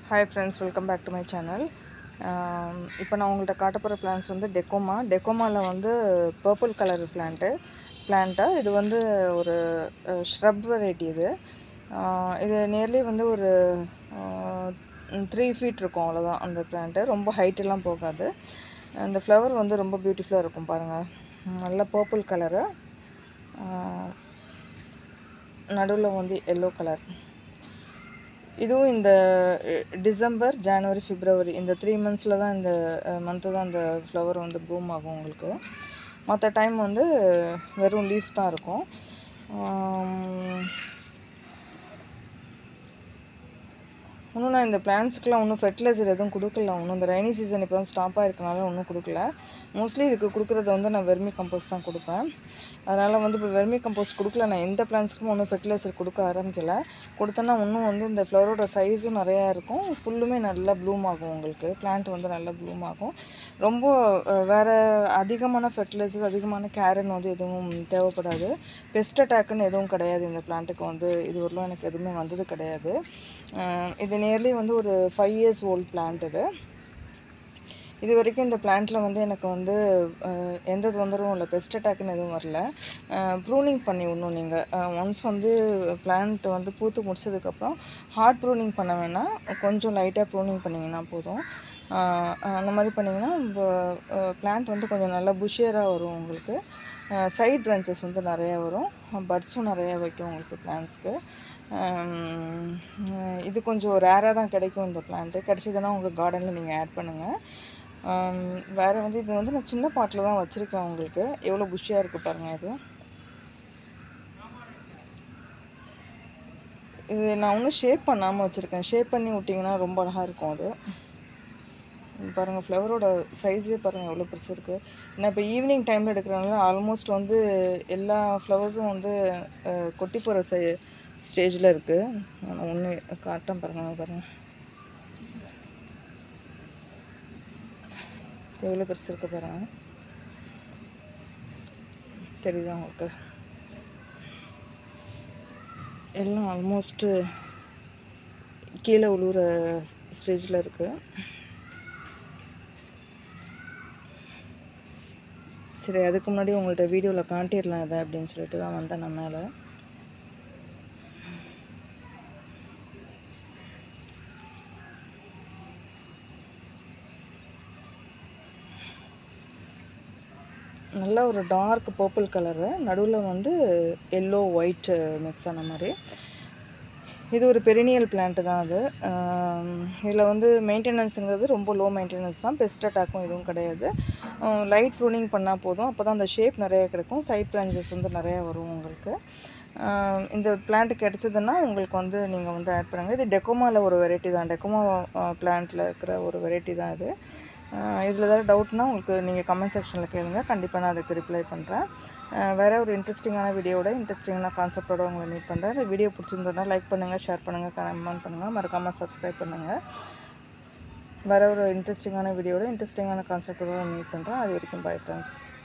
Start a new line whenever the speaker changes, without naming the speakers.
hi friends welcome back to my channel இப்போ நான் உங்கள்கிட்ட காட்ட போகிற பிளான்ஸ் வந்து டெக்கோமா டெக்கோமாவில் வந்து பர்பிள் கலர் பிளான்ட்டு பிளான்ட்டு இது வந்து ஒரு ஷ்ரப் வெரைட்டி இது ஆஹ் இது நியர்லி வந்து ஒரு த்ரீ ஃபீட் இருக்கும் அவ்வளோதான் அந்த பிளான்ட்டு ரொம்ப ஹைட்டெல்லாம் போகாது அந்த ஃப்ளவர் வந்து ரொம்ப பியூட்டிஃபுல்லாக இருக்கும் பாருங்கள் நல்ல பர்பிள் கலரு நடுவில் வந்து எல்லோ கலர் இதுவும் இந்த அஹ், டிசம்பர் ஜனவரி பிப்ரவரி இந்த த்ரீ மந்த்ஸில் தான் இந்த மந்த்து தான் இந்த ஃப்ளவர் வந்து ப்ளூம் ஆகும் உங்களுக்கு மற்ற டைம் வந்து வெறும் லீஃப் தான் இருக்கும் ஆம், இன்னும் நான் இந்த பிளான்ஸுக்கெலாம் ஒன்றும் ஃபெர்டிலைசர் எதுவும் கொடுக்கல ஒன்றும் இந்த ரைனி சீசன் இப்போ தான் ஸ்டாப் ஆகிருக்கனால ஒன்றும் கொடுக்கல மோஸ்ட்லி இதுக்கு கொடுக்குறது வந்து நான் வெர்மி கம்போஸ்ட் தான் கொடுப்பேன் அதனால் வந்து இப்போ வெர்மி கம்போஸ்ட் கொடுக்கல நான் எந்த பிளான்ஸ்க்கும் ஒன்றும் ஃபெர்டிலைசர் கொடுக்க ஆரம்பிக்கல கொடுத்தேன்னா இன்னும் வந்து இந்த ஃப்ளவரோட சைஸும் நிறையா இருக்கும் ஃபுல்லுமே நல்லா ப்ளூம் ஆகும் உங்களுக்கு பிளான்ட் வந்து நல்லா ப்ளூம் ஆகும் ரொம்ப அஹ், வேற அதிகமான ஃபெர்டிலைசர் அதிகமான கேரன் வந்து எதுவும் தேவைப்படாது பெஸ்ட் அட்டாக்குன்னு எதுவும் கிடையாது இந்த பிளான்ட்டுக்கு வந்து இது வரலும் எனக்கு எதுவுமே வந்தது கிடையாது அஹ், இது நியர்லி வந்து ஒரு ஃபைவ் இயர்ஸ் ஓல்ட் பிளான்ட் இது இது வரைக்கும் இந்த பிளான்ட்டில் வந்து எனக்கு வந்து அஹ், எந்த தொந்தரவும் இல்லை பெஸ்ட் அட்டாக்னு எதுவும் வரல ப்ரூனிங் பண்ணி விடணும் நீங்கள் ஒன்ஸ் வந்து பிளான்ட் வந்து பூத்து முடிச்சதுக்கப்புறம் ஹார்ட் ப்ரூனிங் பண்ண வேணாம் கொஞ்சம் லைட்டாக ப்ரூனிங் பண்ணிங்கன்னா போதும் அஹ், அந்த மாதிரி பண்ணிங்கன்னா பிளான்ட் வந்து கொஞ்சம் நல்லா புஷியராக வரும் உங்களுக்கு சைட் பிரான்ச்சஸ் வந்து நிறையா வரும் பட்ஸும் நிறையா வைக்கும் உங்களுக்கு பிளான்ஸ்க்கு இது கொஞ்சம் ரேராக தான் கிடைக்கும் இந்த பிளான்ட்டு கிடைச்சதுன்னா உங்கள் கார்டனில் நீங்கள் ஆட் பண்ணுங்கள் வேறு வந்து இது வந்து நான் சின்ன பாட்டில் தான் வச்சுருக்கேன் உங்களுக்கு எவ்வளோ புஷ்ஷியாக இருக்குது பாருங்கள் இது இது நான் இன்னும் ஷேப் பண்ணாமல் வச்சுருக்கேன் ஷேப் பண்ணி விட்டிங்கன்னா ரொம்ப அழகாக இருக்கும் அது இங்க பாருங்கள் ஃப்ளவரோட சைஸே பாருங்கள் எவ்வளோ பெருசு இருக்குது நான் இப்போ ஈவினிங் டைமில் எடுக்கிறனால ஆல்மோஸ்ட் வந்து எல்லா ஃப்ளவர்ஸும் வந்து அஹ், கொட்டி போகிற சை ஸ்டேஜில் இருக்குது நான் ஒன்று காட்டேன் பாருங்கள் பாருங்கள் எவ்வளோ பெருசு இருக்குது பாருங்கள் தெரியுதா உங்களுக்கு எல்லாம் ஆல்மோஸ்ட்டு கீழே உழுவுற ஸ்டேஜில் இருக்குது சரி அதுக்கு முன்னாடி உங்கள்கிட்ட வீடியோவில் காட்டிடலாம் இதை அப்படின்னு சொல்லிட்டு தான் வந்தேன் நான் மேலே நல்ல ஒரு டார்க் பர்பிள் கலரு நடுவில் வந்து எல்லோ ஒயிட் மிக்ஸ் ஆன மாதிரி இது ஒரு பெரினியல் பிளான்ட் தான் அது இதில் வந்து மெயின்டெனன்ஸுங்கிறது ரொம்ப லோ மெயின்டெனன்ஸ் தான் பெஸ்ட் அட்டாக்கும் எதுவும் கிடையாது லைட் ப்ரூனிங் பண்ணால் போதும் அப்போ தான் அந்த ஷேப் நிறைய கிடைக்கும் சைட் பிரான்ச்சஸ் வந்து நிறையா வரும் உங்களுக்கு ஆஹ் இந்த பிளான்ட் கிடச்சதுன்னா உங்களுக்கு வந்து நீங்கள் வந்து ஆட் பண்ணுங்கள் இது டெக்கோமாவில் ஒரு வெரைட்டி தான் டெக்கோமா பிளான்ட்டில் இருக்கிற ஒரு வெரைட்டி தான் இது இதில் ஏதாவது டவுட்னா உங்களுக்கு நீங்கள் கமெண்ட் செக்ஷனில் கேளுங்க கண்டிப்பாக நான் அதுக்கு ரிப்ளை பண்ணுறேன் வேறு ஒரு இன்ட்ரெஸ்டிங்கான வீடியோட இன்ட்ரெஸ்டிங்கான கான்செப்டோட உங்களை மீட் பண்ணுறேன் இந்த வீடியோ பிடிச்சிருந்ததுன்னா லைக் பண்ணுங்கள் ஷேர் பண்ணுங்கள் கமெண்ட் பண்ணுங்கள் மறக்காமல் சப்ஸ்கிரைப் பண்ணுங்கள் வேறு ஒரு இன்ட்ரெஸ்டிங்கான வீடியோட இன்ட்ரெஸ்டிங்கான கான்செப்டோட மீட் பண்ணுறேன் அது வரைக்கும் பை ஃப்ரெண்ட்ஸ்